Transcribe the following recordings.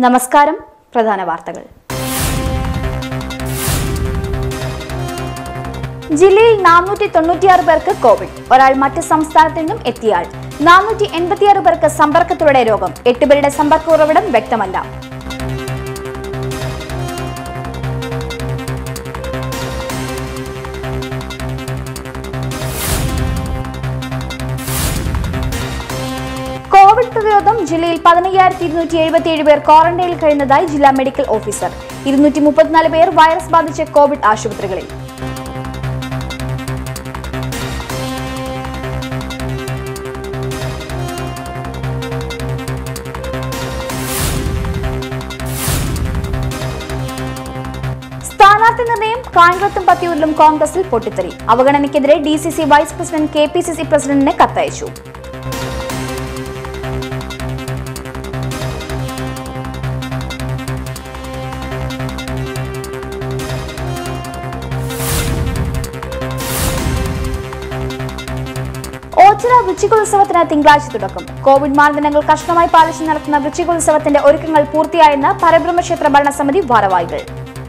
നമസ്കാരം പ്രധാന വാർത്തകൾ ജില്ലയിൽ നാനൂറ്റി തൊണ്ണൂറ്റിയാറ് പേർക്ക് കോവിഡ് ഒരാൾ മറ്റ് സംസ്ഥാനത്തു നിന്നും എത്തിയാൽ നാനൂറ്റി എൺപത്തിയാറ് പേർക്ക് സമ്പർക്കത്തിലൂടെ രോഗം എട്ടുപേരുടെ സമ്പർക്ക ഉറവിടം വ്യക്തമല്ല കോവിഡ് പ്രതിരോധം ജില്ലയിൽ പതിനയ്യായിരത്തി ഇരുന്നൂറ്റി എഴുപത്തിയേഴ് പേർ ക്വാറന്റൈനിൽ കഴിയുന്നതായി ജില്ലാ മെഡിക്കൽ ഓഫീസർ ഇരുന്നൂറ്റി മുപ്പത്തിനാല് പേർ വൈറസ് ബാധിച്ച് കോവിഡ് ആശുപത്രികളിൽ സ്ഥാനാർത്ഥി നിർണയം കാഞ്ഞിരത്തും പത്തിയൂരിലും കോൺഗ്രസിൽ പൊട്ടിത്തെറി അവഗണനയ്ക്കെതിരെ D C C vice president K P C C പ്രസിഡന്റിന് കത്തയച്ചു ഓച്ചിറ വൃശ്ചികോത്സവത്തിന് തിങ്കളാഴ്ച തുടക്കം കോവിഡ് മാനദണ്ഡങ്ങൾ കർശനമായി പാലിച്ച് നടത്തുന്ന വൃശ്ചികോത്സവത്തിന്റെ ഒരുക്കങ്ങൾ പൂർത്തിയായെന്ന് പരബ്രഹ്മക്ഷേത്ര ഭരണസമിതി ഭാരവാഹികൾ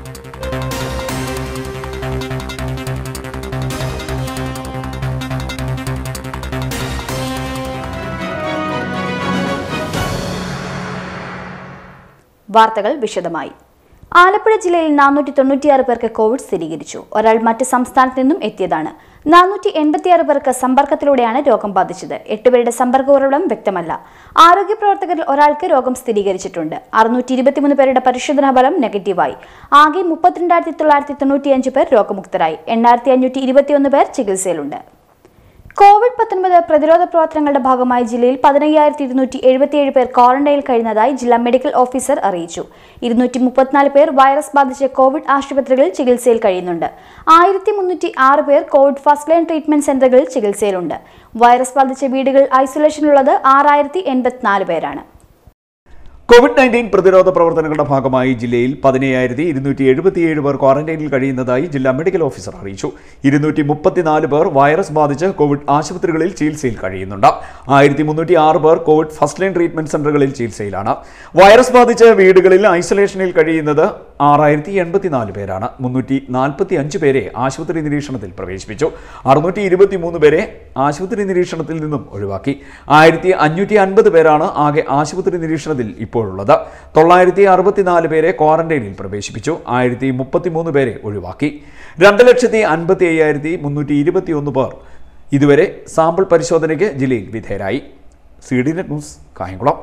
വാർത്തകൾ വിശദമായി ആലപ്പുഴ ജില്ലയിൽ നാനൂറ്റി തൊണ്ണൂറ്റിയാറ് പേർക്ക് കോവിഡ് സ്ഥിരീകരിച്ചു ഒരാൾ മറ്റ് സംസ്ഥാനത്ത് നിന്നും എത്തിയതാണ് നാനൂറ്റി എൺപത്തിയാറ് പേർക്ക് സമ്പർക്കത്തിലൂടെയാണ് രോഗം ബാധിച്ചത് എട്ടുപേരുടെ സമ്പർക്ക ഉറവിടം വ്യക്തമല്ല ആരോഗ്യ പ്രവർത്തകരിൽ ഒരാൾക്ക് രോഗം സ്ഥിരീകരിച്ചിട്ടുണ്ട് അറുന്നൂറ്റി ഇരുപത്തിമൂന്ന് പേരുടെ പരിശോധനാ ഫലം നെഗറ്റീവായി ആകെ മുപ്പത്തിരണ്ടായിരത്തി തൊള്ളായിരത്തി തൊണ്ണൂറ്റിയഞ്ച് പേർ രോഗമുക്തരായി എണ്ണായിരത്തി അഞ്ഞൂറ്റി ഇരുപത്തിയൊന്ന് പേർ ചികിത്സയിലുണ്ട് കോവിഡ് പത്തൊൻപത് പ്രതിരോധ പ്രവർത്തനങ്ങളുടെ ഭാഗമായി ജില്ലയിൽ പതിനയ്യായിരത്തി ഇരുന്നൂറ്റി എഴുപത്തിയേഴ് പേർ ക്വാറന്റൈനിൽ കഴിയുന്നതായി ജില്ലാ മെഡിക്കൽ ഓഫീസർ അറിയിച്ചു ഇരുന്നൂറ്റി മുപ്പത്തിനാല് പേർ വൈറസ് ബാധിച്ച് കോവിഡ് ആശുപത്രികളിൽ ചികിത്സയിൽ കഴിയുന്നുണ്ട് ആയിരത്തി മുന്നൂറ്റി ആറ് പേർ കോവിഡ് ഫസ്റ്റ് ലൈൻ ട്രീറ്റ്മെന്റ് സെന്ററുകളിൽ ചികിത്സയിലുണ്ട് വൈറസ് ബാധിച്ച വീടുകൾ ഐസൊലേഷനിലുള്ളത് ആറായിരത്തി എൺപത്തിനാല് പേരാണ് കോവിഡ് നയൻറ്റീൻ പ്രതിരോധ പ്രവർത്തനങ്ങളുടെ ഭാഗമായി ജില്ലയിൽ പതിനയ്യായിരത്തി ഇരുന്നൂറ്റി എഴുപത്തിയേഴ് പേർ ക്വാറന്റൈനിൽ കഴിയുന്നതായി ജില്ലാ മെഡിക്കൽ ഓഫീസർ അറിയിച്ചു ഇരുന്നൂറ്റി മുപ്പത്തിനാല് പേർ വൈറസ് ബാധിച്ച് കോവിഡ് ആശുപത്രികളിൽ ചികിത്സയിൽ കഴിയുന്നുണ്ട് ആയിരത്തി മുന്നൂറ്റി ആറ് പേർ കോവിഡ് ഫസ്റ്റ് ലൈൻ ട്രീറ്റ്മെന്റ് സെന്ററുകളിൽ ചികിത്സയിലാണ് വൈറസ് ബാധിച്ച് വീടുകളിൽ ഐസൊലേഷനിൽ കഴിയുന്നത് ആറായിരത്തി എൺപത്തിനാല് പേരാണ് മുന്നൂറ്റി നാൽപ്പത്തി അഞ്ച് പേരെ ആശുപത്രി നിരീക്ഷണത്തിൽ പ്രവേശിപ്പിച്ചു അറുന്നൂറ്റി ഇരുപത്തി മൂന്ന് പേരെ ആശുപത്രി നിരീക്ഷണത്തിൽ നിന്നും ഒഴിവാക്കി ആയിരത്തി അഞ്ഞൂറ്റി അൻപത് പേരാണ് ആകെ ആശുപത്രി നിരീക്ഷണത്തിൽ ഇപ്പോഴുള്ളത് തൊള്ളായിരത്തി അറുപത്തിനാല് പേരെ ക്വാറന്റൈനിൽ പ്രവേശിപ്പിച്ചു ആയിരത്തി മുപ്പത്തിമൂന്ന് പേരെ ഒഴിവാക്കി രണ്ട് ലക്ഷത്തി അൻപത്തി അയ്യായിരത്തി മുന്നൂറ്റി ഇരുപത്തിയൊന്ന് പേർ ഇതുവരെ സാമ്പിൾ പരിശോധനയ്ക്ക് ജില്ലയിൽ വിധേയരായി C D net news Kayamkulam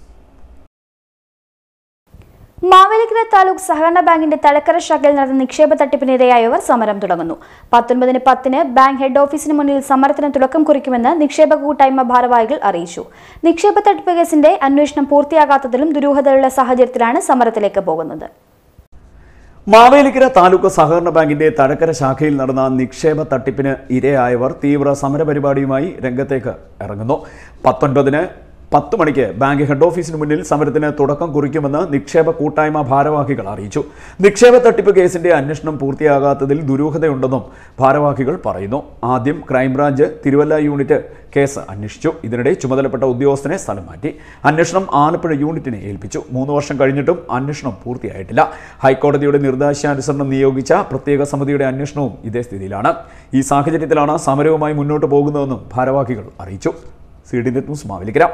Mavelikkara taluk സഹകരണ ബാങ്കിന്റെ തലക്കര ശാഖയിൽ നടന്ന നിക്ഷേപ തട്ടിപ്പിനിരയായവർ സമരം തുടങ്ങുന്നു പത്തൊൻപതിന് പത്തിന് ബാങ്ക് ഹെഡ് ഓഫീസിന് മുന്നിൽ സമരത്തിന് തുടക്കം കുറിക്കുമെന്ന് നിക്ഷേപ കൂട്ടായ്മ ഭാരവാഹികൾ അറിയിച്ചു നിക്ഷേപ തട്ടിപ്പ് കേസിന്റെ അന്വേഷണം പൂർത്തിയാകാത്തതിലും ദുരൂഹതയുള്ള സാഹചര്യത്തിലാണ് സമരത്തിലേക്ക് പോകുന്നത് മാവേലിക്കര താലൂക്ക് സഹകരണ ബാങ്കിന്റെ തഴക്കര ശാഖയിൽ നടന്ന നിക്ഷേപ തട്ടിപ്പിന് ഇരയായവർ തീവ്ര സമരപരിപാടിയുമായി രംഗത്തേക്ക് ഇറങ്ങുന്നു പത്തൊൻപതിന് പത്ത് മണിക്ക് ബാങ്ക് ഹെഡ് ഓഫീസിന് മുന്നിൽ സമരത്തിന് തുടക്കം കുറിക്കുമെന്ന് നിക്ഷേപ കൂട്ടായ്മ ഭാരവാഹികൾ അറിയിച്ചു നിക്ഷേപ തട്ടിപ്പ് കേസിന്റെ അന്വേഷണം പൂർത്തിയാകാത്തതിൽ ദുരൂഹതയുണ്ടെന്നും ഭാരവാഹികൾ പറയുന്നു ആദ്യം ക്രൈംബ്രാഞ്ച് തിരുവല്ല യൂണിറ്റ് കേസ് അന്വേഷിച്ചു ഇതിനിടെ ചുമതലപ്പെട്ട ഉദ്യോഗസ്ഥനെ സ്ഥലം മാറ്റി അന്വേഷണം ആലപ്പുഴ യൂണിറ്റിനെ ഏൽപ്പിച്ചു മൂന്ന് വർഷം കഴിഞ്ഞിട്ടും അന്വേഷണം പൂർത്തിയായിട്ടില്ല ഹൈക്കോടതിയുടെ നിർദ്ദേശാനുസരണം നിയോഗിച്ച പ്രത്യേക സമിതിയുടെ അന്വേഷണവും ഇതേ സ്ഥിതിയിലാണ് ഈ സാഹചര്യത്തിലാണ് സമരവുമായി മുന്നോട്ട് പോകുന്നതെന്നും ഭാരവാഹികൾ അറിയിച്ചു C D net news Mavelikkara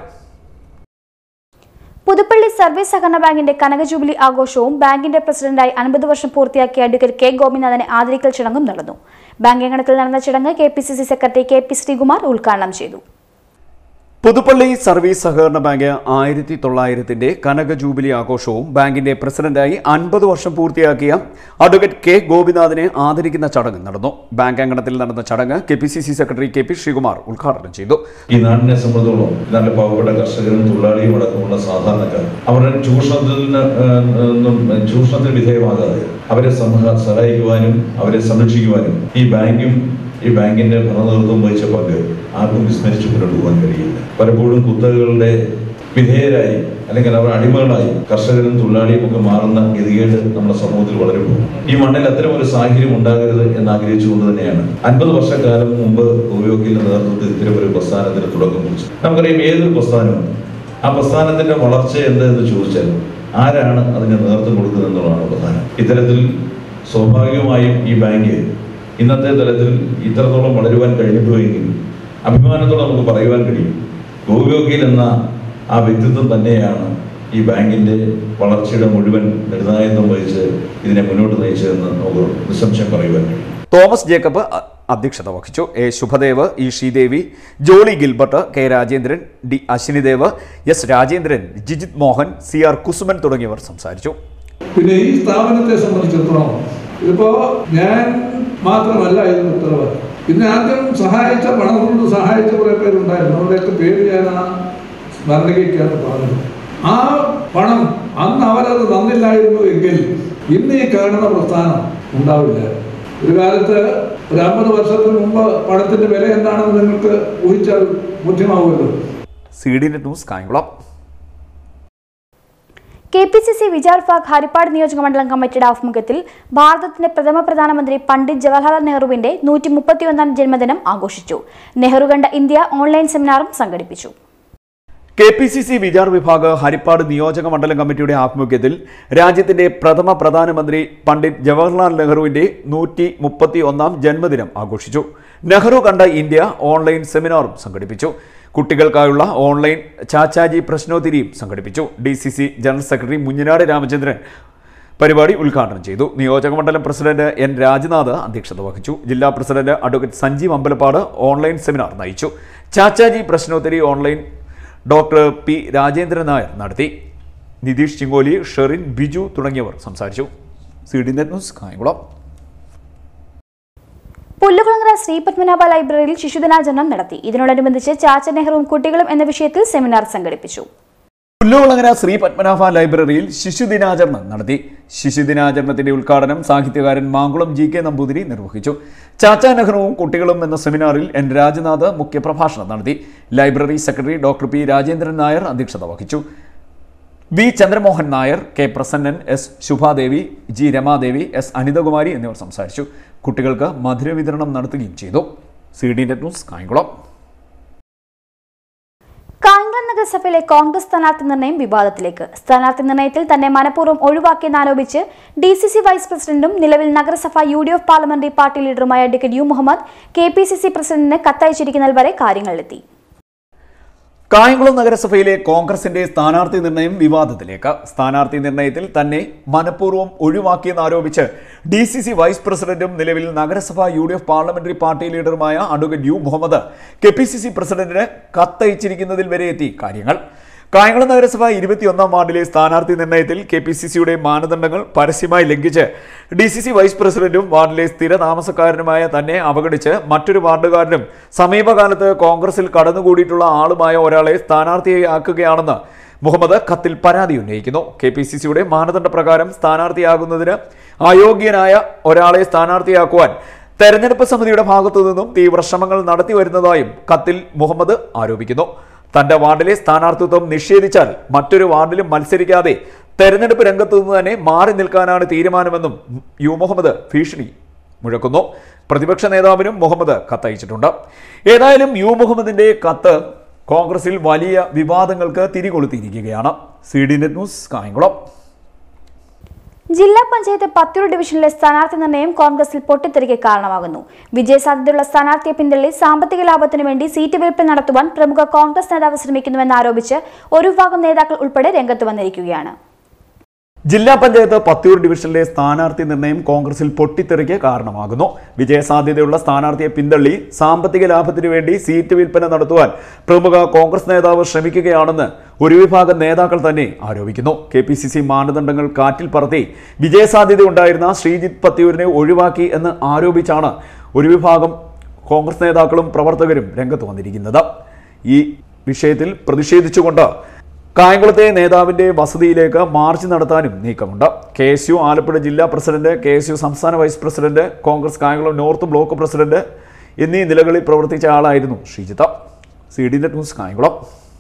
Puthuppally service സഹകരണ ബാങ്കിന്റെ കനക ജൂബിലി ആഘോഷവും ബാങ്കിന്റെ പ്രസിഡന്റായി അൻപത് വർഷം പൂർത്തിയാക്കിയ അഡ്വക്കേറ്റ് കെ ഗോപിനാഥനെ ആദരിക്കൽ ചടങ്ങും നടന്നു ബാങ്ക് അങ്കണത്തിൽ നടന്ന ചടങ്ങ് K P C C secretary K P Sreekumar ഉദ്ഘാടനം ചെയ്തു പുതുപ്പള്ളി സർവീസ് സഹകരണ ബാങ്ക് ആയിരത്തി തൊള്ളായിരത്തിന്റെ കനക ജൂബിലി ആഘോഷവും ബാങ്കിന്റെ പ്രസിഡന്റായി അൻപത് വർഷം പൂർത്തിയാക്കിയ അഡ്വക്കേറ്റ് കെ ഗോപിനാഥിനെ ആദരിക്കുന്ന ചടങ്ങ് നടന്നു ബാങ്ക് അങ്കണത്തിൽ നടന്ന ചടങ്ങ് K P C C secretary K P Sreekumar ഉദ്ഘാടനം ചെയ്തു ഈ നാടിനെ സംബന്ധിച്ചോളം നല്ല പാവപ്പെട്ട കർഷകരും തൊഴിലാളിയും അടക്കമുള്ള സാധാരണക്കാർ അവരുടെ ചൂഷണത്തിന് ഏഹ്, ഒന്നും ചൂഷണത്തിന് വിധേയമാകാതെ അവരെ സമൂഹ സഹായിക്കുവാനും അവരെ സംരക്ഷിക്കുവാനും ഈ ബാങ്കും ഈ ബാങ്കിന്റെ ഭരണനേതൃത്വം വഹിച്ച പങ്ക് ആർക്കും വിസ്മരിച്ച് മുന്നോട്ട് പോകാൻ കഴിയില്ല പലപ്പോഴും കുത്തകകളുടെ വിധേയരായി അല്ലെങ്കിൽ അവർ അടിമകളായി കർഷകരും തൊഴിലാളിയും ഒക്കെ മാറുന്ന ഗതികേട് നമ്മുടെ സമൂഹത്തിൽ വളരുമ്പോൾ ഈ മണ്ണിൽ അത്തരം ഒരു സാഹചര്യം ഉണ്ടാകരുത് എന്ന് ആഗ്രഹിച്ചുകൊണ്ട് തന്നെയാണ് അൻപത് വർഷക്കാലം മുമ്പ് ഗോപിയോക്കിന്റെ നേതൃത്വത്തിൽ ഇത്തരം ഒരു പ്രസ്ഥാനത്തിന് തുടക്കം കുറിച്ചു നമുക്കറിയാം ഏതൊരു പ്രസ്ഥാനവും ആ പ്രസ്ഥാനത്തിന്റെ വളർച്ച എന്ത് എന്ന് ചോദിച്ചാൽ ആരാണ് അതിന് നേതൃത്വം കൊടുക്കുന്നത് എന്നുള്ളതാണ് പ്രധാനം ഇത്തരത്തിൽ സ്വാഭാവികമായും ഈ ബാങ്ക് ഇന്നത്തെ തലത്തിൽ ഇത്രത്തോളം വളരുവാൻ കഴിഞ്ഞിട്ടുമെങ്കിൽ അഭിമാനത്തോടെ നമുക്ക് പറയുവാൻ കഴിയും ഗോപിവക്കീൽ എന്ന ആ വ്യക്തിത്വം തന്നെയാണ് ഈ ബാങ്കിന്റെ വളർച്ചയുടെ മുഴുവൻ നിർണായത്വം വഹിച്ച് ഇതിനെ മുന്നോട്ട് നയിച്ചതെന്ന് നമുക്ക് നിസ്സംശയം പറയുവാൻ കഴിയും തോമസ് ജേക്കബ് അ- അധ്യക്ഷത വഹിച്ചു A Shubhadev E Sreedevi Jolly Gilbert K Rajendran D Ashwinidev S Rajendran Jijith Mohan C R Kusuman തുടങ്ങിയവർ സംസാരിച്ചു പിന്നെ ഈ സ്ഥാപനത്തെ സംബന്ധിച്ചിടത്തോളം ഇതിപ്പോ ഞാൻ മാത്രമല്ല ഇതിന് ഉത്തരവ് പിന്നെ ആദ്യം സഹായിച്ച പണം കൊണ്ട് സഹായിച്ച കുറെ പേരുണ്ടായിരുന്നു അവരുടെയൊക്കെ പേര് ഞാൻ ആ സ്മരണയ്ക്കാണ് പറഞ്ഞത് ആ പണം അന്ന് അവരത് തന്നില്ലായിരുന്നു എങ്കിൽ ഇന്ന് ഈ കാണുന്ന പ്രസ്ഥാനം ഉണ്ടാവില്ല ഒരു കാലത്ത് ഒരു അമ്പത് വർഷത്തിന് മുമ്പ് പണത്തിന്റെ വില എന്താണെന്ന് നിങ്ങൾക്ക് ഊഹിച്ചാൽ ബുദ്ധിമാവുമല്ലോ C D net news Kayamkulam K P C C Vichar Vibhag Haripad നിയോജക മണ്ഡലം കമ്മിറ്റിയുടെ ആഭിമുഖ്യത്തിൽ ഭാരതത്തിന്റെ പ്രഥമ പ്രധാനമന്ത്രി പണ്ഡിറ്റ് ജവഹർലാൽ നെഹ്റുവിന്റെ നൂറ്റി മുപ്പത്തിയൊന്നാം ജന്മദിനം ആഘോഷിച്ചു നെഹ്റു കണ്ട ഇന്ത്യ ഓൺലൈൻ സെമിനാറും സംഘടിപ്പിച്ചു K P C C Vichar Vibhag Haripad നിയോജക മണ്ഡലം കമ്മിറ്റിയുടെ ആഭിമുഖ്യത്തിൽ രാജ്യത്തിന്റെ പ്രഥമ പ്രധാനമന്ത്രി പണ്ഡിറ്റ് ജവഹർലാൽ നെഹ്റുവിന്റെ നൂറ്റി മുപ്പത്തി ഒന്നാം ജന്മദിനം ആഘോഷിച്ചു നെഹ്റു കണ്ട ഇന്ത്യ ഓൺലൈൻ സെമിനാറും സംഘടിപ്പിച്ചു കുട്ടികൾക്കായുള്ള ഓൺലൈൻ ചാച്ചാജി പ്രശ്നോത്തരിയും സംഘടിപ്പിച്ചു D C C general secretary Munjanad Ramachandran പരിപാടി ഉദ്ഘാടനം ചെയ്തു നിയോജകമണ്ഡലം പ്രസിഡന്റ് എൻ രാജ്നാഥ് അധ്യക്ഷത വഹിച്ചു ജില്ലാ president advocate Sanjeev Ambalappad online seminar നയിച്ചു ചാച്ചാജി പ്രശ്നോത്തരി online doctor P Rajendran Nair നടത്തി നിതീഷ് ചിങ്ങോലി ഷെറിൻ ബിജു തുടങ്ങിയവർ സംസാരിച്ചു C D net news Kayamkulam Pullukulangara Sree Padmanabha ലൈബ്രറിയിൽ ശിശുദിനാചരണം നടത്തി ഇതിനോടനുബന്ധിച്ച് ചാച്ച നെഹ്റുവും കുട്ടികളും എന്ന വിഷയത്തിൽ സെമിനാർ സംഘടിപ്പിച്ചു പുല്ലുകുളങ്ങര ശ്രീ പത്മനാഭ ലൈബ്രറിയിൽ ശിശുദിനാചരണം നടത്തി ശിശുദിനാചരണത്തിന്റെ ഉദ്ഘാടനം സാഹിത്യകാരൻ മാങ്കുളം ജി കെ നമ്പൂതിരി നിർവഹിച്ചു ചാച്ച നെഹ്റുവും കുട്ടികളും എന്ന സെമിനാറിൽ എൻ രാജനാഥ് മുഖ്യപ്രഭാഷണം നടത്തി library secretary doctor P Rajendran Nair അധ്യക്ഷത വഹിച്ചു V Chandramohan Nair K Prasannan S Shubhadevi G Ramadevi S Anithakumari എന്നിവർ സംസാരിച്ചു കുട്ടികൾക്ക് മധുര വിതരണം നടത്തുകയും ചെയ്തു C D net news Kayamkulam Kayamkulam നഗരസഭയിലെ കോൺഗ്രസ് സ്ഥാനാർത്ഥി നിർണയം വിവാദത്തിലേക്ക് സ്ഥാനാർത്ഥി നിർണയത്തിൽ തന്നെ മനഃപൂർവ്വം ഒഴിവാക്കിയെന്നാരോപിച്ച് ഡി സി സി വൈസ് പ്രസിഡന്റും നിലവിൽ നഗരസഭ U D F parliamentary party ലീഡറുമായ advocate U Muhammad K P C C പ്രസിഡന്റിന് കത്തയച്ചിരിക്കുന്നതിൽ വരെ കാര്യങ്ങളിലെത്തി കായംകുളം നഗരസഭയിലെ കോൺഗ്രസിന്റെ സ്ഥാനാർത്ഥി നിർണയം വിവാദത്തിലേക്ക് സ്ഥാനാർത്ഥി നിർണയത്തിൽ തന്നെ മനഃപൂർവ്വം ഒഴിവാക്കിയെന്നാരോപിച്ച് ഡി സി സി വൈസ് പ്രസിഡന്റും നിലവിൽ നഗരസഭ U D F parliamentary party ലീഡറുമായ advocate U Muhammad K P C C പ്രസിഡന്റിന് കത്തയച്ചിരിക്കുന്നതിൽ വരെ എത്തി കാര്യങ്ങൾ കായംകുളം നഗരസഭ ഇരുപത്തിയൊന്നാം വാർഡിലെ സ്ഥാനാർത്ഥി നിർണയത്തിൽ കെ പി സി സിയുടെ മാനദണ്ഡങ്ങൾ പരസ്യമായി ലംഘിച്ച് ഡി സി സി വൈസ് പ്രസിഡന്റും വാർഡിലെ സ്ഥിര താമസക്കാരനുമായ തന്നെ അവഗണിച്ച് മറ്റൊരു വാർഡുകാരനും സമീപകാലത്ത് കോൺഗ്രസിൽ കടന്നുകൂടിയിട്ടുള്ള ആളുമായ ഒരാളെ സ്ഥാനാർത്ഥിയാക്കുകയാണെന്ന് മുഹമ്മദ് കത്തിൽ പരാതി ഉന്നയിക്കുന്നു കെ പി സി സിയുടെ മാനദണ്ഡ പ്രകാരം സ്ഥാനാർത്ഥിയാകുന്നതിന് അയോഗ്യനായ ഒരാളെ സ്ഥാനാർത്ഥിയാക്കുവാൻ തെരഞ്ഞെടുപ്പ് സമിതിയുടെ ഭാഗത്തു നിന്നും തീവ്ര ശ്രമങ്ങൾ നടത്തി വരുന്നതായും കത്തിൽ മുഹമ്മദ് ആരോപിക്കുന്നു തന്റെ വാർഡിലെ സ്ഥാനാർത്ഥിത്വം നിഷേധിച്ചാൽ മറ്റൊരു വാർഡിലും മത്സരിക്കാതെ തെരഞ്ഞെടുപ്പ് രംഗത്തു നിന്ന് തന്നെ മാറി നിൽക്കാനാണ് തീരുമാനമെന്നും യു മുഹമ്മദ് ഭീഷണി മുഴക്കുന്നു പ്രതിപക്ഷ നേതാവിനും മുഹമ്മദ് കത്തയച്ചിട്ടുണ്ട് ഏതായാലും യു മുഹമ്മദിന്റെ കത്ത് കോൺഗ്രസിൽ വലിയ വിവാദങ്ങൾക്ക് തിരികൊളുത്തിയിരിക്കുകയാണ് C D net news Kayamkulam ജില്ലാ പഞ്ചായത്ത് പത്തൂർ ഡിവിഷനിലെ സ്ഥാനാർത്ഥി നിർണയം കോൺഗ്രസിൽ പൊട്ടിത്തെറിക്ക് കാരണമാകുന്നു വിജയസാധ്യതയുള്ള സ്ഥാനാർത്ഥിയെ പിന്തള്ളി സാമ്പത്തിക ലാഭത്തിനു വേണ്ടി സീറ്റ് വിൽപ്പന നടത്തുവാൻ പ്രമുഖ കോൺഗ്രസ് നേതാവ് ശ്രമിക്കുന്നുവെന്നാരോപിച്ച് ഒരു വിഭാഗം നേതാക്കൾ ഉൾപ്പെടെ രംഗത്ത് വന്നിരിക്കുകയാണ് ജില്ലാ പഞ്ചായത്ത് പത്തിയൂർ ഡിവിഷനിലെ സ്ഥാനാർത്ഥി നിർണയം കോൺഗ്രസിൽ പൊട്ടിത്തെറിക്ക് കാരണമാകുന്നു വിജയസാധ്യതയുള്ള സ്ഥാനാർത്ഥിയെ പിന്തള്ളി സാമ്പത്തിക ലാഭത്തിനു വേണ്ടി സീറ്റ് വിൽപ്പന നടത്തുവാൻ പ്രമുഖ കോൺഗ്രസ് നേതാവ് ശ്രമിക്കുകയാണെന്ന് ഒരു വിഭാഗം നേതാക്കൾ തന്നെ ആരോപിക്കുന്നു കെ പി സി സി മാനദണ്ഡങ്ങൾ കാറ്റിൽ പറത്തി വിജയസാധ്യത ഉണ്ടായിരുന്ന ശ്രീജിത്ത് പത്തിയൂരിനെ ഒഴിവാക്കി എന്ന് ആരോപിച്ചാണ് ഒരു വിഭാഗം കോൺഗ്രസ് നേതാക്കളും പ്രവർത്തകരും രംഗത്ത് വന്നിരിക്കുന്നത് ഈ വിഷയത്തിൽ പ്രതിഷേധിച്ചുകൊണ്ട് കായംകുളത്തെ നേതാവിന്റെ വസതിയിലേക്ക് മാർച്ച് നടത്താനും നീക്കമുണ്ട് കെ എസ് യു ആലപ്പുഴ ജില്ലാ പ്രസിഡന്റ് കെ എസ് യു സംസ്ഥാന vice president Congress Kayamkulam north block president എന്നീ നിലകളിൽ പ്രവർത്തിച്ച ആളായിരുന്നു Sreejith C D net news Kayamkulam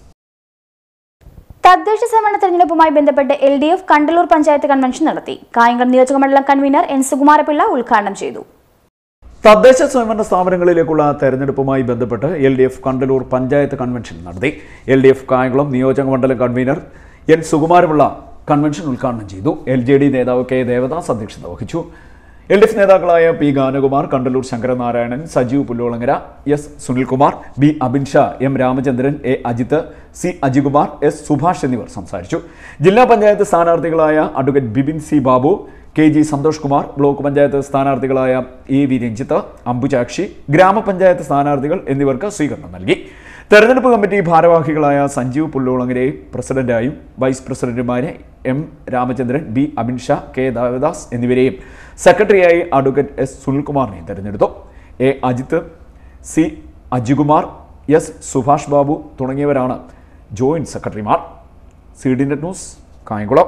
തദ്ദേശ സ്വയംഭരണ തെരഞ്ഞെടുപ്പുമായി ബന്ധപ്പെട്ട് L D F Kandalloor panchayat convention നടത്തി കായംകുളം നിയോജകമണ്ഡലം കൺവീനർ എൻ സുകുമാരപിള്ള ഉദ്ഘാടനം ചെയ്തു തദ്ദേശ സ്വയംഭരണ സ്ഥാപനങ്ങളിലേക്കുള്ള തെരഞ്ഞെടുപ്പുമായി ബന്ധപ്പെട്ട് L D F Kandalloor panchayat convention നടത്തി എൽ ഡി എഫ് കായംകുളം നിയോജക മണ്ഡലം കൺവീനർ എൻ സുകുമാരപിള്ള കൺവെൻഷൻ ഉദ്ഘാടനം ചെയ്തു എൽ ജെ ഡി നേതാവ് കെ ദേവദാസ് അധ്യക്ഷത വഹിച്ചു എൽ ഡി എഫ് നേതാക്കളായ P Ganakumar Kandalloor Sankaranarayanan Sajeev Pullolangara S Sunilkumar B Abin Shah M Ramachandran A Ajith C Ajikumar S Subhash എന്നിവർ സംസാരിച്ചു ജില്ലാ പഞ്ചായത്ത് സ്ഥാനാർത്ഥികളായ advocate Bibin C Babu K G Santhosh Kumar block panchayat സ്ഥാനാർത്ഥികളായ A V Ranjith Ambuchakshi ഗ്രാമപഞ്ചായത്ത് സ്ഥാനാർത്ഥികൾ എന്നിവർക്ക് സ്വീകരണം നൽകി തെരഞ്ഞെടുപ്പ് കമ്മിറ്റി ഭാരവാഹികളായ സഞ്ജീവ് പുല്ലോളങ്ങരെ പ്രസിഡന്റായും വൈസ് പ്രസിഡന്റുമാരെ M Ramachandran B Abin Shah K Devadas എന്നിവരെയും സെക്രട്ടറിയായി അഡ്വക്കേറ്റ് എസ് സുനിൽകുമാറിനെ തെരഞ്ഞെടുത്തു A Ajith C Ajikumar S Subhash Babu തുടങ്ങിയവരാണ് ജോയിന്റ് സെക്രട്ടറിമാർ C D net news Kayamkulam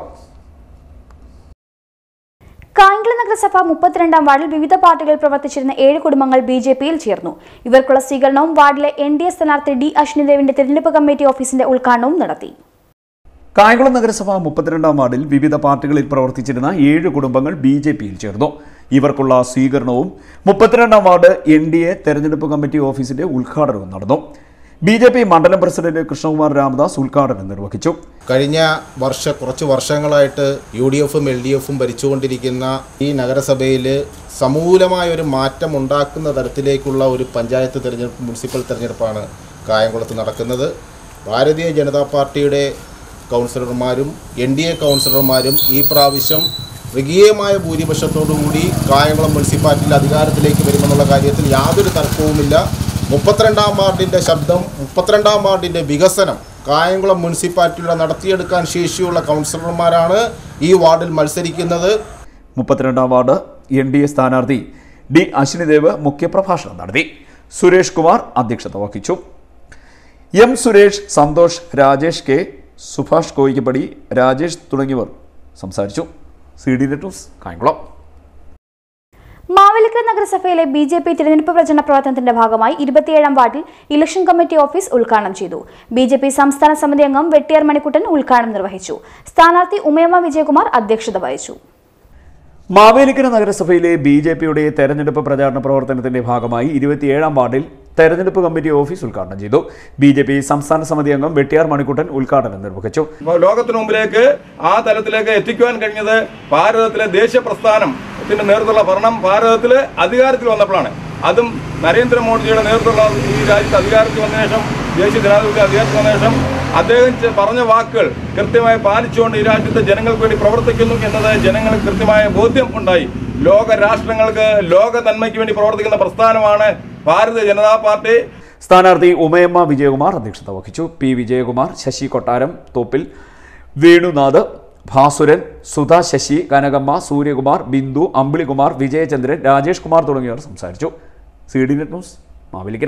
Kayamkulam നഗരസഭ മുപ്പത്തിരണ്ടാം വാർഡിൽ വിവിധ പാർട്ടികളിൽ പ്രവർത്തിച്ചിരുന്ന ഏഴ് കുടുംബങ്ങൾ ബി ജെ പിയിൽ ചേർന്നു ഇവർക്കുള്ള സ്വീകരണവും വാർഡിലെ എൻ ഡി എ സ്ഥാനാർത്ഥി ഡി അശ്വിനിദേവിന്റെ തിരഞ്ഞെടുപ്പ് കമ്മിറ്റി ഓഫീസിന്റെ ഉദ്ഘാടനവും നടത്തി കായംകുളം നഗരസഭ മുപ്പത്തിരണ്ടാം വാർഡിൽ വിവിധ പാർട്ടികളിൽ പ്രവർത്തിച്ചിരുന്ന ഏഴ് കുടുംബങ്ങൾ ബി ജെ പിയിൽ ചേർന്നു ഇവർക്കുള്ള സ്വീകരണവും മുപ്പത്തിരണ്ടാം വാർഡ് എൻ ഡി എ തെരഞ്ഞെടുപ്പ് കമ്മിറ്റി ഓഫീസിന്റെ ഉദ്ഘാടനവും നടന്നു ബി ജെ പി മണ്ഡലം പ്രസിഡന്റ് കൃഷ്ണകുമാർ രാമദാസ് ഉദ്ഘാടനം നിർവഹിച്ചു കഴിഞ്ഞ വർഷ കുറച്ച് വർഷങ്ങളായിട്ട് യു ഡി എഫും എൽ ഡി എഫും ഭരിച്ചുകൊണ്ടിരിക്കുന്ന ഈ നഗരസഭയിൽ സമൂലമായ ഒരു മാറ്റം ഉണ്ടാക്കുന്ന തരത്തിലേക്കുള്ള ഒരു പഞ്ചായത്ത് തിരഞ്ഞെടുപ്പ് മുനിസിപ്പൽ തിരഞ്ഞെടുപ്പാണ് കായംകുളത്ത് നടക്കുന്നത് ഭാരതീയ ജനതാ പാർട്ടിയുടെ കൗൺസിലർമാരും എൻ ഡി എ കൗൺസിലർമാരും ഈ പ്രാവശ്യം മൃഗീയമായ ഭൂരിപക്ഷത്തോടുകൂടി കായംകുളം മുനിസിപ്പാലിറ്റിയിൽ അധികാരത്തിലേക്ക് വരുമെന്നുള്ള കാര്യത്തിൽ യാതൊരു തർക്കവുമില്ല മുപ്പത്തിരണ്ടാം വാർഡിൻ്റെ ശബ്ദം മുപ്പത്തിരണ്ടാം വാർഡിൻ്റെ വികസനം കായംകുളം മുനിസിപ്പാലിറ്റിയുടെ നടത്തിയെടുക്കാൻ ശേഷിയുള്ള കൗൺസിലർമാരാണ് ഈ വാർഡിൽ മത്സരിക്കുന്നത് മുപ്പത്തിരണ്ടാം വാർഡ് എൻ ഡി എ സ്ഥാനാർത്ഥി ഡി അശ്വിനിദേവ് മുഖ്യപ്രഭാഷണം നടത്തി സുരേഷ് കുമാർ അധ്യക്ഷത വഹിച്ചു എം സുരേഷ് സന്തോഷ് രാജേഷ് കെ സുഭാഷ് കോയിക്കപ്പടി രാജേഷ് തുടങ്ങിയവർ സംസാരിച്ചു C D news Kayamkulam Mavelikkara നഗരസഭയിലെ ബി ജെ പി തിരഞ്ഞെടുപ്പ് പ്രചരണ പ്രവർത്തനത്തിന്റെ ഭാഗമായി ഇരുപത്തിയേഴാം വാർഡിൽ ഇലക്ഷൻ കമ്മിറ്റി ഓഫീസ് ഉദ്ഘാടനം ചെയ്തു ബി ജെ പി സംസ്ഥാന സമിതി അംഗം വെട്ടിയാർ മണിക്കുട്ടൻ ഉദ്ഘാടനം നിർവഹിച്ചു സ്ഥാനാർത്ഥി ഉമയമ്മ വിജയകുമാർ അധ്യക്ഷത വഹിച്ചു മാവേലിക്കര നഗരസഭയിലെ ബി ജെ പിയുടെ തെരഞ്ഞെടുപ്പ് പ്രചാരണ പ്രവർത്തനത്തിന്റെ ഭാഗമായി ഇരുപത്തിയേഴാം വാർഡിൽ തെരഞ്ഞെടുപ്പ് കമ്മിറ്റി ഓഫീസ് ഉദ്ഘാടനം ചെയ്തു ബി ജെ പി സംസ്ഥാന സമിതി അംഗം വെട്ടിയാർ മണിക്കുട്ടൻ ഉദ്ഘാടനം നിർവഹിച്ചു അപ്പോൾ ലോകത്തിന് മുമ്പിലേക്ക് ആ തലത്തിലേക്ക് എത്തിക്കുവാൻ കഴിഞ്ഞത് ഭാരതത്തിലെ ദേശീയ പ്രസ്ഥാനത്തിന്റെ നേതൃത്വമുള്ള ഭരണം ഭാരതത്തിൽ അധികാരത്തിൽ വന്നപ്പോഴാണ് അതും നരേന്ദ്രമോദിജിയുടെ നേതൃത്വമുള്ള ഈ രാജ്യത്ത് അധികാരത്തിൽ വന്ന ശേഷം ദേശീയ ജനാധിപത്യ അധികാരത്തിൽ വന്ന ശേഷം അദ്ദേഹം ചെ- പറഞ്ഞ വാക്കുകൾ കൃത്യമായി പാലിച്ചുകൊണ്ട് ഈ രാജ്യത്തെ ജനങ്ങൾക്ക് വേണ്ടി പ്രവർത്തിക്കുന്നു എന്നത് ജനങ്ങൾക്ക് കൃത്യമായ ബോധ്യം ഉണ്ടായി ലോക രാഷ്ട്രങ്ങൾക്ക് ലോക നന്മയ്ക്ക് വേണ്ടി പ്രവർത്തിക്കുന്ന പ്രസ്ഥാനമാണ് ഭാരതീയ ജനതാ പാർട്ടി സ്ഥാനാർത്ഥി ഉമയമ്മ വിജയകുമാർ അധ്യക്ഷത വഹിച്ചു പി വിജയകുമാർ ശശി കൊട്ടാരം തോപ്പിൽ വേണുനാഥ് ഭാസുരൻ സുധാ ശശി കനകമ്മ സൂര്യകുമാർ ബിന്ദു അമ്പിളികുമാർ വിജയചന്ദ്രൻ രാജേഷ് കുമാർ തുടങ്ങിയവർ സംസാരിച്ചു C D net news Mavelikkara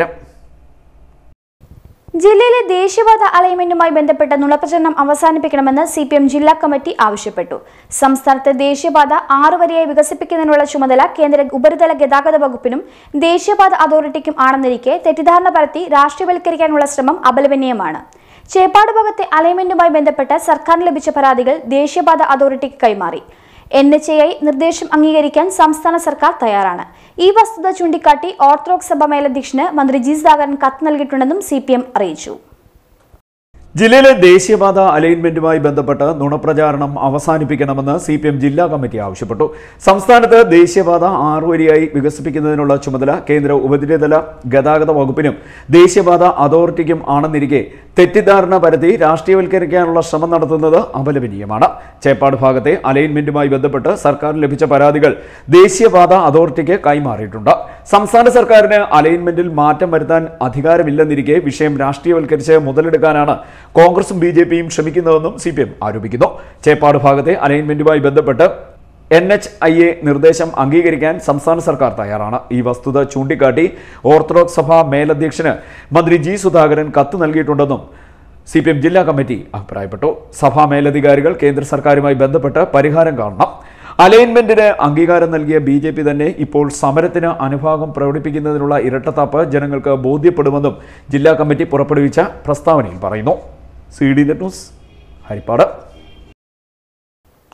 ജില്ലയിലെ ദേശീയപാത അലൈൻമെന്റുമായി ബന്ധപ്പെട്ട നുണപ്രചരണം അവസാനിപ്പിക്കണമെന്ന് സി പി എം ജില്ലാ കമ്മിറ്റി ആവശ്യപ്പെട്ടു സംസ്ഥാനത്തെ ദേശീയപാത ആറ് വരിയായി വികസിപ്പിക്കുന്നതിനുള്ള ചുമതല കേന്ദ്ര ഉപരിതല ഗതാഗത വകുപ്പിനും ദേശീയപാത അതോറിറ്റിക്കും ആണെന്നിരിക്കെ തെറ്റിദ്ധാരണ പരത്തി രാഷ്ട്രീയവൽക്കരിക്കാനുള്ള ശ്രമം അപലപനീയമാണ് ചേപ്പാട് ഭാഗത്തെ അലൈൻമെന്റുമായി ബന്ധപ്പെട്ട് സർക്കാരിന് ലഭിച്ച പരാതികൾ ദേശീയപാത അതോറിറ്റിക്ക് കൈമാറി എൻ എച്ച് എ ഐ നിർദ്ദേശം അംഗീകരിക്കാൻ സംസ്ഥാന സർക്കാർ തയ്യാറാണ് ഈ വസ്തുത ചൂണ്ടിക്കാട്ടി ഓർത്തഡോക്സ് സഭ മേലധ്യക്ഷന് മന്ത്രി ജി സുധാകരൻ കത്ത് നൽകിയിട്ടുണ്ടെന്നും സി അറിയിച്ചു ജില്ലയിലെ ദേശീയപാത അലൈൻമെന്റുമായി ബന്ധപ്പെട്ട് നുണപ്രചാരണം അവസാനിപ്പിക്കണമെന്ന് സി പി എം ജില്ലാ കമ്മിറ്റി ആവശ്യപ്പെട്ടു സംസ്ഥാനത്ത് ദേശീയപാത ആറുവരിയായി വികസിപ്പിക്കുന്നതിനുള്ള ചുമതല കേന്ദ്ര ഉപരിതല ഗതാഗത വകുപ്പിനും ദേശീയപാത അതോറിറ്റിക്കും ആണെന്നിരിക്കെ തെറ്റിദ്ധാരണ പരത്തി രാഷ്ട്രീയവൽക്കരിക്കാനുള്ള ശ്രമം നടത്തുന്നത് അപലപനീയമാണ് ചേപ്പാട് ഭാഗത്തെ അലൈൻമെന്റുമായി ബന്ധപ്പെട്ട് സർക്കാരിന് ലഭിച്ച പരാതികൾ ദേശീയപാത അതോറിറ്റിക്ക് കൈമാറിയിട്ടുണ്ട് സംസ്ഥാന സർക്കാരിന് അലൈൻമെന്റിൽ മാറ്റം വരുത്താൻ അധികാരമില്ലെന്നിരിക്കെ വിഷയം രാഷ്ട്രീയവൽക്കരിച്ച് മുതലെടുക്കാനാണ് കോൺഗ്രസും ബി ജെ പിയും ശ്രമിക്കുന്നതെന്നും സി പി എം ആരോപിക്കുന്നു ചേപ്പാട് ഭാഗത്തെ അലൈൻമെന്റുമായി ബന്ധപ്പെട്ട് എൻ എച്ച് ഐ എ നിർദ്ദേശം അംഗീകരിക്കാൻ സംസ്ഥാന സർക്കാർ തയ്യാറാണ് ഈ വസ്തുത ചൂണ്ടിക്കാട്ടി ഓർത്തഡോക്സ് സഭ മേലധ്യക്ഷന് മന്ത്രി ജി സുധാകരൻ കത്ത് നൽകിയിട്ടുണ്ടെന്നും സി പി എം ജില്ലാ കമ്മിറ്റി അഭിപ്രായപ്പെട്ടു സഭാ മേലധികാരികൾ കേന്ദ്ര സർക്കാരുമായി ബന്ധപ്പെട്ട് പരിഹാരം കാണണം അലൈൻമെന്റിന് അംഗീകാരം നൽകിയ ബി ജെ പി തന്നെ ഇപ്പോൾ സമരത്തിന് അനുഭാഗം പ്രകടിപ്പിക്കുന്നതിനുള്ള ഇരട്ടത്താപ്പ് ജനങ്ങൾക്ക് ബോധ്യപ്പെടുമെന്നും ജില്ലാ കമ്മിറ്റി പുറപ്പെടുവിച്ച പ്രസ്താവനയിൽ പറയുന്നു C D net news Haripad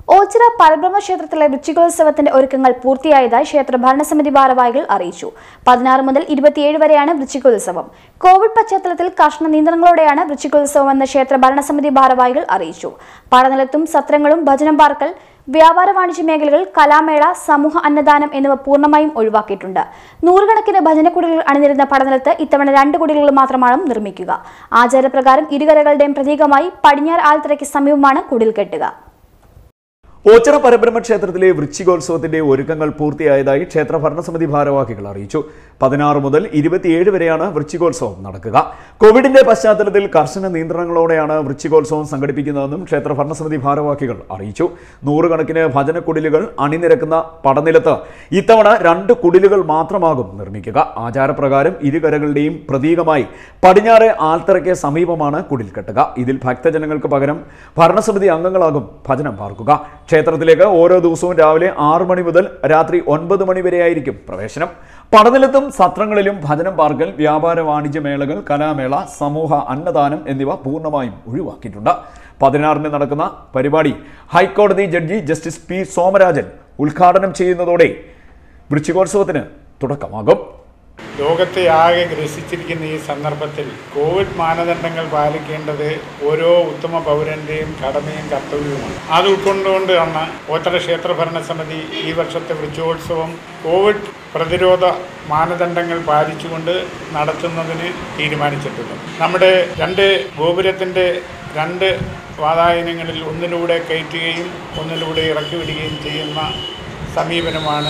Ochira Parabrahma ക്ഷേത്രത്തിലെ വൃശ്ചികോത്സവത്തിന്റെ ഒരുക്കങ്ങൾ പൂർത്തിയായതായി ക്ഷേത്ര ഭരണസമിതി ഭാരവാഹികൾ അറിയിച്ചു പതിനാറ് മുതൽ ഇരുപത്തിയേഴ് വരെയാണ് വൃശ്ചികോത്സവം കോവിഡ് പശ്ചാത്തലത്തിൽ കർശന നിയന്ത്രണങ്ങളോടെയാണ് വൃശ്ചികോത്സവമെന്ന് ക്ഷേത്ര ഭരണസമിതി ഭാരവാഹികൾ അറിയിച്ചു പടനിലത്തും സത്രങ്ങളും ഭജനം പാർക്കൽ വ്യാപാര വാണിജ്യ മേഖലകൾ കലാമേള സമൂഹ അന്നദാനം എന്നിവ പൂർണ്ണമായും ഒഴിവാക്കിയിട്ടുണ്ട് നൂറുകണക്കിന് ഭജനക്കുടികൾ അണിനിരുന്ന പടനിലത്ത് ഇത്തവണ രണ്ട് കുടിലുകൾ മാത്രമാണ് നിർമ്മിക്കുക ആചാരപ്രകാരം ഇരുകരകളുടെയും പ്രതീകമായി പടിഞ്ഞാറ് ആൽത്തറയ്ക്ക് സമീപമാണ് കുടിൽ കെട്ടുക ഓച്ചിറ പരബ്രഹ്മ ക്ഷേത്രത്തിലെ വൃശ്ചികോത്സവത്തിന്റെ ഒരുക്കങ്ങൾ പൂർത്തിയായതായി ക്ഷേത്ര ഭരണസമിതി ഭാരവാഹികൾ അറിയിച്ചു പതിനാറ് മുതൽ ഇരുപത്തിയേഴ് വരെയാണ് വൃശ്ചികോത്സവം നടക്കുക കോവിഡിന്റെ പശ്ചാത്തലത്തിൽ കർശന നിയന്ത്രണങ്ങളോടെയാണ് വൃശ്ചികോത്സവം സംഘടിപ്പിക്കുന്നതെന്നും ക്ഷേത്ര ഭരണസമിതി ഭാരവാഹികൾ അറിയിച്ചു നൂറുകണക്കിന് ഭജനക്കുടിലുകൾ അണിനിരക്കുന്ന പടനിലത്ത് ഇത്തവണ രണ്ട് കുടിലുകൾ മാത്രമാകും നിർമ്മിക്കുക ആചാരപ്രകാരം ഇരുകരകളുടെയും പ്രതീകമായി പടിഞ്ഞാറെ ആൽത്തറയ്ക്ക് സമീപമാണ് കുടിൽ കെട്ടുക ഇതിൽ ഭക്തജനങ്ങൾക്ക് പകരം ഭരണസമിതി അംഗങ്ങളാകും ഭജനം പാർക്കുക ക്ഷേത്രത്തിലേക്ക് ഓരോ ദിവസവും രാവിലെ ആറു മണി മുതൽ രാത്രി ഒൻപത് മണി വരെയായിരിക്കും പ്രവേശനം പടനിലത്തും സത്രങ്ങളിലും ഭജനം പാർക്കൽ വ്യാപാര വാണിജ്യ മേളകൾ കലാമേള സമൂഹ അന്നദാനം എന്നിവ പൂർണ്ണമായും ഒഴിവാക്കിയിട്ടുണ്ട് പതിനാറിന് നടക്കുന്ന പരിപാടി ഹൈക്കോടതി ജഡ്ജി ജസ്റ്റിസ് പി സോമരാജൻ ഉദ്ഘാടനം ചെയ്യുന്നതോടെ വൃശ്ചികോത്സവത്തിന് തുടക്കമാകും ലോകത്തെ ആകെ ഗ്രസിച്ചിരിക്കുന്ന ഈ സന്ദർഭത്തിൽ കോവിഡ് മാനദണ്ഡങ്ങൾ പാലിക്കേണ്ടത് ഓരോ ഉത്തമ പൗരന്റെയും കടമയും കർത്തവ്യവുമാണ് അത് ഉൾക്കൊണ്ടുകൊണ്ടാണ് ഓത്തറ ക്ഷേത്ര ഭരണസമിതി ഈ വർഷത്തെ വൃക്ഷോത്സവം കോവിഡ് പ്രതിരോധ മാനദണ്ഡങ്ങൾ പാലിച്ചുകൊണ്ട് നടത്തുന്നതിന് തീരുമാനിച്ചിട്ടുള്ളത് നമ്മുടെ രണ്ട് ഗോപുരത്തിൻ്റെ രണ്ട് വാതായനങ്ങളിൽ ഒന്നിലൂടെ കയറ്റുകയും ഒന്നിലൂടെ ഇറക്കി വിടുകയും ചെയ്യുന്ന സമീപനമാണ്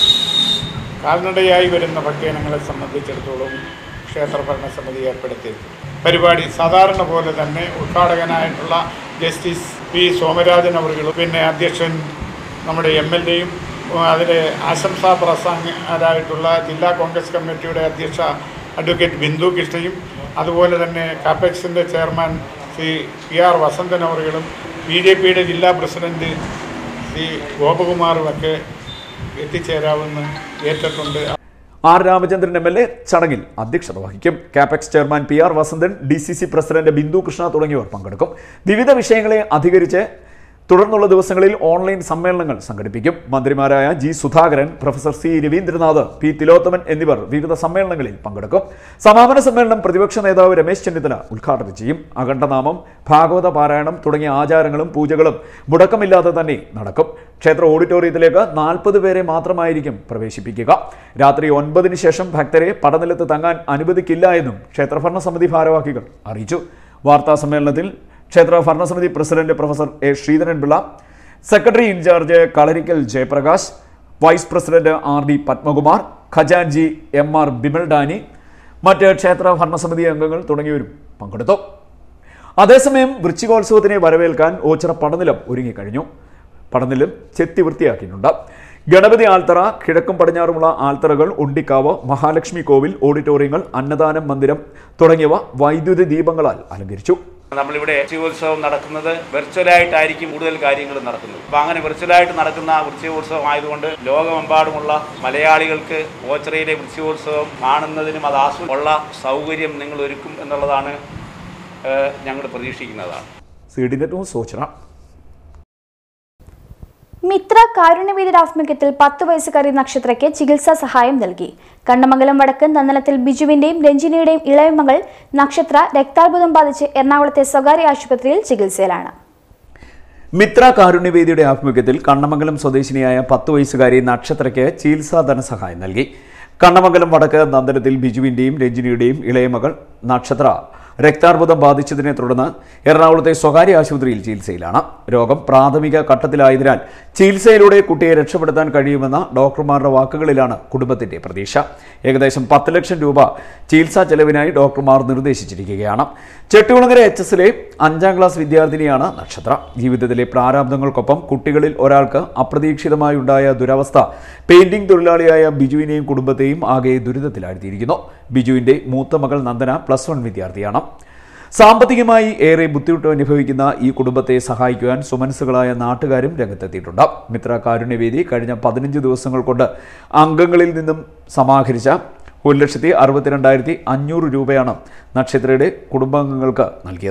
കാൽനടയായി വരുന്ന ഭക്തജനങ്ങളെ സംബന്ധിച്ചിടത്തോളം ക്ഷേത്ര ഭരണസമിതി ഏർപ്പെടുത്തിയത് പരിപാടി സാധാരണ പോലെ തന്നെ ഉദ്ഘാടകനായിട്ടുള്ള ജസ്റ്റിസ് പി സോമരാജൻ അവറുകളും പിന്നെ അധ്യക്ഷൻ നമ്മുടെ എം എൽ എയും അതിലെ ആശംസാ പ്രസംഗരായിട്ടുള്ള ജില്ലാ കോൺഗ്രസ് കമ്മിറ്റിയുടെ അധ്യക്ഷ അഡ്വക്കേറ്റ് ബിന്ദു കൃഷ്ണയും അതുപോലെ തന്നെ കാപ്പക്സിൻ്റെ chairman Sree P R Vasanthan അവറുകളും ബി ജെ പിയുടെ ജില്ലാ പ്രസിഡന്റ് ശ്രീ ഗോപകുമാറുമൊക്കെ എത്തിച്ചേരാമെന്ന് ഏറ്റിട്ടുണ്ട് R Ramachandran M L A ചടങ്ങിൽ അധ്യക്ഷത വഹിക്കും Capex chairman P R Vasanthan D C C president Bindu Krishna തുടങ്ങിയവർ പങ്കെടുക്കും വിവിധ വിഷയങ്ങളെ അധികരിച്ച് തുടർന്നുള്ള ദിവസങ്ങളിൽ ഓൺലൈൻ സമ്മേളനങ്ങൾ സംഘടിപ്പിക്കും മന്ത്രിമാരായ G Sudhakaran professor C Raveendranath P Thilothaman എന്നിവർ വിവിധ സമ്മേളനങ്ങളിൽ പങ്കെടുക്കും സമാപന സമ്മേളനം പ്രതിപക്ഷ നേതാവ് രമേശ് ചെന്നിത്തല ഉദ്ഘാടനം ചെയ്യും അഖണ്ഡനാമം ഭാഗവത പാരായണം തുടങ്ങിയ ആചാരങ്ങളും പൂജകളും മുടക്കമില്ലാതെ തന്നെ നടക്കും ക്ഷേത്ര ഓഡിറ്റോറിയത്തിലേക്ക് നാൽപ്പത് പേരെ മാത്രമായിരിക്കും പ്രവേശിപ്പിക്കുക രാത്രി ഒൻപതിന് ശേഷം ഭക്തരെ പടനിലത്ത് തങ്ങാൻ അനുവദിക്കില്ല എന്നും ക്ഷേത്ര ഭരണസമിതി ഭാരവാഹികൾ അറിയിച്ചു വാർത്താ സമ്മേളനത്തിൽ ക്ഷേത്ര ഭരണസമിതി president professor A Sreedharanpillai secretary in charge Kalarikkal Jayaprakash vice president R D Padmakumar ഖജാൻജി എം ആർ ബിമൽ ഡാനി മറ്റ് ക്ഷേത്ര ഭരണസമിതി അംഗങ്ങൾ തുടങ്ങിയവരും പങ്കെടുത്തു അതേസമയം വൃശ്ചികോത്സവത്തിനെ വരവേൽക്കാൻ ഓച്ചിറ പടനിലം ഒരുങ്ങിക്കഴിഞ്ഞു പടനിലം ചെത്തി വൃത്തിയാക്കിയിട്ടുണ്ട് ഗണപതി ആൽത്തറ കിഴക്കും പടിഞ്ഞാറുമുള്ള ആൽത്തറകൾ ഉണ്ടിക്കാവ് മഹാലക്ഷ്മി കോവിൽ ഓഡിറ്റോറിയങ്ങൾ അന്നദാനം മന്ദിരം തുടങ്ങിയവ വൈദ്യുതി ദീപങ്ങളാൽ അലങ്കരിച്ചു നമ്മളിവിടെ വൃശ്ചികോത്സവം നടക്കുന്നത് വെർച്വലായിട്ടായിരിക്കും കൂടുതൽ കാര്യങ്ങൾ നടക്കുന്നത് അപ്പോൾ അങ്ങനെ വെർച്വലായിട്ട് നടക്കുന്ന വൃശ്ചികോത്സവം ആയതുകൊണ്ട് ലോകമെമ്പാടുമുള്ള മലയാളികൾക്ക് ഓച്ചിറയിലെ വൃശ്ചികോത്സവം കാണുന്നതിനും അത് ആസ്വ ഉള്ള സൗകര്യം നിങ്ങൾ ഒരുക്കും എന്നുള്ളതാണ് ഏഹ്, ഞങ്ങൾ പ്രതീക്ഷിക്കുന്നതാണ് C D net news Ochira Mithra കാരുണ്യവേദിയുടെ ആഭിമുഖ്യത്തിൽ പത്ത് വയസ്സുകാരി നക്ഷത്രയ്ക്ക് ചികിത്സാ സഹായം നൽകി കണ്ണമംഗലം വടക്ക് നന്ദനത്തിൽ ബിജുവിന്റെയും രഞ്ജിനിയുടെയും ഇളയ മകൾ നക്ഷത്ര രക്താർബുദം ബാധിച്ച് എറണാകുളത്തെ സ്വകാര്യ ആശുപത്രിയിൽ ചികിത്സയിലാണ് മിത്ര കാരുണ്യവേദിയുടെ ആഭിമുഖ്യത്തിൽ കണ്ണമംഗലം സ്വദേശിനിയായ പത്ത് വയസ്സുകാരി നക്ഷത്രയ്ക്ക് ചികിത്സാ ധനസഹായം നൽകി കണ്ണമംഗലം വടക്ക് നന്ദനത്തിൽ ബിജുവിന്റെയും രഞ്ജിനിയുടെയും ഇളയ മകൾ നക്ഷത്ര രക്താർബുദം ബാധിച്ചതിനെ തുടർന്ന് എറണാകുളത്തെ സ്വകാര്യ ആശുപത്രിയിൽ ചികിത്സയിലാണ് രോഗം പ്രാഥമിക ഘട്ടത്തിലായതിനാൽ ചികിത്സയിലൂടെ കുട്ടിയെ രക്ഷപ്പെടുത്താൻ കഴിയുമെന്ന ഡോക്ടർമാരുടെ വാക്കുകളിലാണ് കുടുംബത്തിന്റെ പ്രതീക്ഷ ഏകദേശം പത്ത് ലക്ഷം രൂപ ചികിത്സാ ചെലവിനായി ഡോക്ടർമാർ നിർദ്ദേശിച്ചിരിക്കുകയാണ് ചെട്ടികുളങ്ങര എച്ച് എസിലെ അഞ്ചാം ക്ലാസ് വിദ്യാർത്ഥിനിയാണ് നക്ഷത്ര ജീവിതത്തിലെ പ്രാരാബ്ദങ്ങൾക്കൊപ്പം കുട്ടികളിൽ ഒരാൾക്ക് അപ്രതീക്ഷിതമായി ഉണ്ടായ ദുരവസ്ഥ പെയിന്റിംഗ് തൊഴിലാളിയായ ബിജുവിനെയും കുടുംബത്തെയും ആകെ ദുരിതത്തിലാഴ്ത്തിയിരിക്കുന്നു ബിജുവിന്റെ മൂത്ത മകൾ നന്ദന പ്ലസ് വൺ വിദ്യാർത്ഥിയാണ് സാമ്പത്തികമായി ഏറെ ബുദ്ധിമുട്ട് അനുഭവിക്കുന്ന ഈ കുടുംബത്തെ സഹായിക്കുവാൻ സുമനസ്സുകളായ നാട്ടുകാരും രംഗത്തെത്തിയിട്ടുണ്ട് മിത്ര കാരുണ്യവേദി കഴിഞ്ഞ പതിനഞ്ച് ദിവസങ്ങൾ കൊണ്ട് അംഗങ്ങളിൽ നിന്നും സമാഹരിച്ച ഒരു ലക്ഷത്തി അറുപത്തിരണ്ടായിരത്തി അഞ്ഞൂറ് രൂപയാണ് നക്ഷത്രയുടെ കുടുംബാംഗങ്ങൾക്ക് നൽകിയത്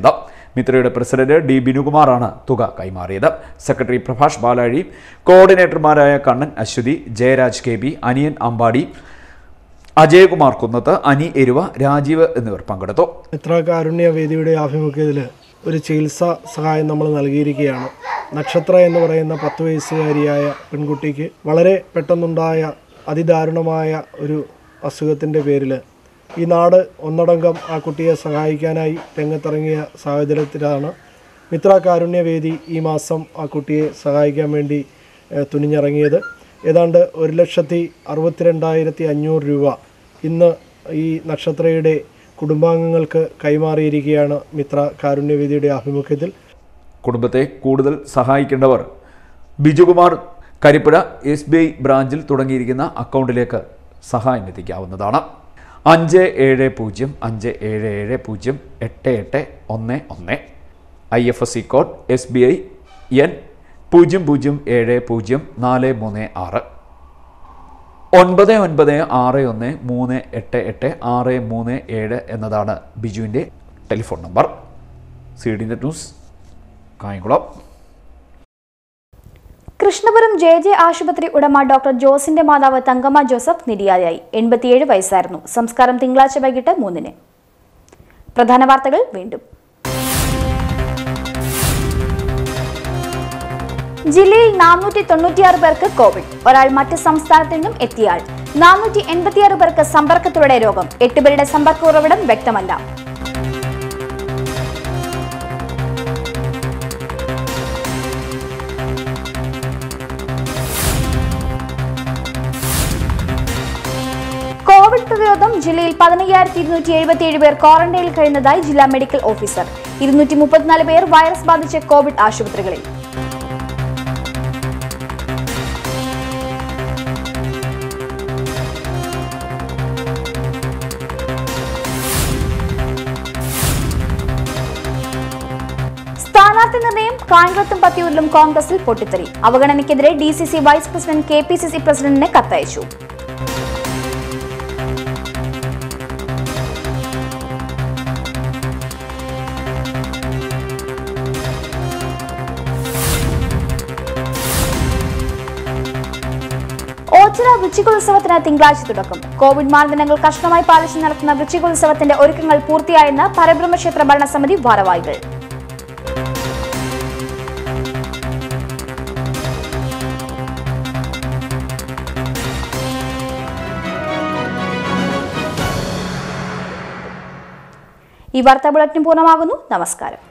മിത്രയുടെ പ്രസിഡന്റ് ഡി ബിനുകുമാറാണ് തുക കൈമാറിയത് സെക്രട്ടറി പ്രഭാഷ് ബാലാഴി കോർഡിനേറ്റർമാരായ കണ്ണൻ അശ്വതി ജയരാജ് കെ ബി അനിയൻ അമ്പാടി അജയകുമാർ കുന്നത്ത് അനി എരുവ രാജീവ് എന്നിവർ പങ്കെടുത്തു മിത്ര കാരുണ്യ വേദിയുടെ ആഭിമുഖ്യത്തിൽ ഒരു ചികിത്സാ സഹായം നമ്മൾ നൽകിയിരിക്കുകയാണ് നക്ഷത്ര എന്ന് പറയുന്ന പത്ത് വയസ്സുകാരിയായ പെൺകുട്ടിക്ക് വളരെ പെട്ടെന്നുണ്ടായ അതിദാരുണമായ ഒരു അസുഖത്തിൻ്റെ പേരിൽ ഈ നാട് ഒന്നടങ്കം ആ കുട്ടിയെ സഹായിക്കാനായി രംഗത്തിറങ്ങിയ സാഹചര്യത്തിലാണ് മിത്ര കാരുണ്യ വേദി ഈ മാസം ആ കുട്ടിയെ സഹായിക്കാൻ വേണ്ടി ഏഹ്, തുനിഞ്ഞിറങ്ങിയത് ഏതാണ്ട് ഒരു ലക്ഷത്തി അറുപത്തിരണ്ടായിരത്തി അഞ്ഞൂറ് രൂപ ഇന്ന് ഈ നക്ഷത്രയുടെ കുടുംബാംഗങ്ങൾക്ക് കൈമാറിയിരിക്കുകയാണ് മിത്ര കാരുണ്യവേദിയുടെ ആഭിമുഖ്യത്തിൽ കുടുംബത്തെ കൂടുതൽ സഹായിക്കേണ്ടവർ Bijukumar Karippuzha S B I ബ്രാഞ്ചിൽ തുടങ്ങിയിരിക്കുന്ന അക്കൗണ്ടിലേക്ക് സഹായം എത്തിക്കാവുന്നതാണ് അഞ്ച് ഏഴ് പൂജ്യം അഞ്ച് ഏഴ് ഏഴ് പൂജ്യം എട്ട് എട്ട് ഒന്ന് ഒന്ന് I F S C code S B I N പൂജ്യം പൂജ്യം ഏഴ് പൂജ്യം നാല് മൂന്ന് ആറ് ഒൻപത് ഒൻപത് ആറ് ഒന്ന് മൂന്ന് എട്ട് എട്ട് ആറ് മൂന്ന് ഏഴ് എന്നതാണ് ബിജുവിൻ്റെ telephone number C D net news Kayamkulam Krishnapuram J J ആശുപത്രി ഉടമ ഡോക്ടർ ജോസിന്റെ മാതാവ് തങ്കമ്മ ജോസഫ് നിര്യാതയായി എൺപത്തിയേഴ് വയസ്സായിരുന്നു സംസ്കാരം തിങ്കളാഴ്ച വൈകിട്ട് മൂന്നിന് പ്രധാന വാർത്തകൾ വീണ്ടും ജില്ലയിൽ നാനൂറ്റി തൊണ്ണൂറ്റിയാറ് പേർക്ക് കോവിഡ് ഒരാൾ മറ്റ് സംസ്ഥാനത്തു നിന്നും എത്തിയ ആൾ നാനൂറ്റി എൺപത്തിയാറ് പേർക്ക് സമ്പർക്കത്തിലൂടെ രോഗം എട്ടുപേരുടെ സമ്പർക്ക ഉറവിടം വ്യക്തമല്ല കോവിഡ് പ്രതിരോധം ജില്ലയിൽ പതിനയ്യായിരത്തി ഇരുന്നൂറ്റി എഴുപത്തിയേഴ് പേർ ക്വാറന്റൈനിൽ കഴിയുന്നതായി ജില്ലാ മെഡിക്കൽ ഓഫീസർ ഇരുന്നൂറ്റി മുപ്പത്തിനാല് പേർ വൈറസ് ബാധിച്ച് കോവിഡ് ആശുപത്രികളിൽ സ്ഥാനാർത്ഥി നിർണയം കായംകുളത്തും പത്തിയൂരിലും കോൺഗ്രസിൽ പൊട്ടിത്തെറി അവഗണനയ്ക്കെതിരെ D C C vice president K P C C പ്രസിഡന്റിന് കത്തയച്ചു ഓച്ചിറ വൃശ്ചികോത്സവത്തിന് തിങ്കളാഴ്ച തുടക്കം കോവിഡ് മാനദണ്ഡങ്ങൾ കർശനമായി പാലിച്ച് നടത്തുന്ന വൃശ്ചികോത്സവത്തിന്റെ ഒരുക്കങ്ങൾ പൂർത്തിയായെന്ന് പരബ്രഹ്മക്ഷേത്ര ഭരണസമിതി ഭാരവാഹികൾ ഈ വാർത്താ ബുള്ളറ്റിൻ പൂർണ്ണമാകുന്നു നമസ്കാരം